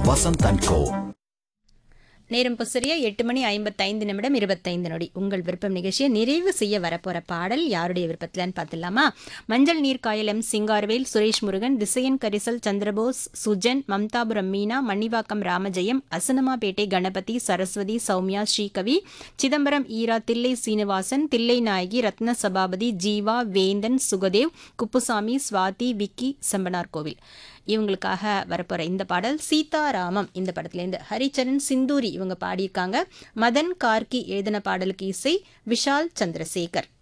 Vasanth and கோ நேரம் இப்போ சரியா எட்டு மணி ஐம்பத்தைந்து நிமிடம் இருபத்தைந்து நொடி உங்கள் விருப்பம் நிகழ்ச்சியை நிறைவு செய்ய வரப்போற பாடல் யாருடைய விருப்பத்திலன்னு பார்த்துலாமா மஞ்சள் நீர்க்காயல் எம் சிங்காரவேல் சுரேஷ் முருகன் திசையன் கரிசல் சந்திரபோஸ் சுஜன் மம்தாபுரம் மீனா மணிவாக்கம் ராமஜெயம் அசனமாபேட்டை கணபதி சரஸ்வதி சௌமியா ஸ்ரீகவி சிதம்பரம் ஈரா தில்லை சீனிவாசன் தில்லை நாயகி ரத்ன சபாபதி ஜீவா வேந்தன் சுகதேவ் குப்புசாமி சுவாதி விக்கி செம்பனார் கோவில் இவங்களுக்காக வரப்போற இந்த பாடல் சீதாராமம் இந்த படத்துலேருந்து ஹரிச்சரன் சிந்தூரி இவங்க பாடியிருக்காங்க மதன் கார்கி எழுதின பாடலுக்கு இசை விஷால் சந்திரசேகர்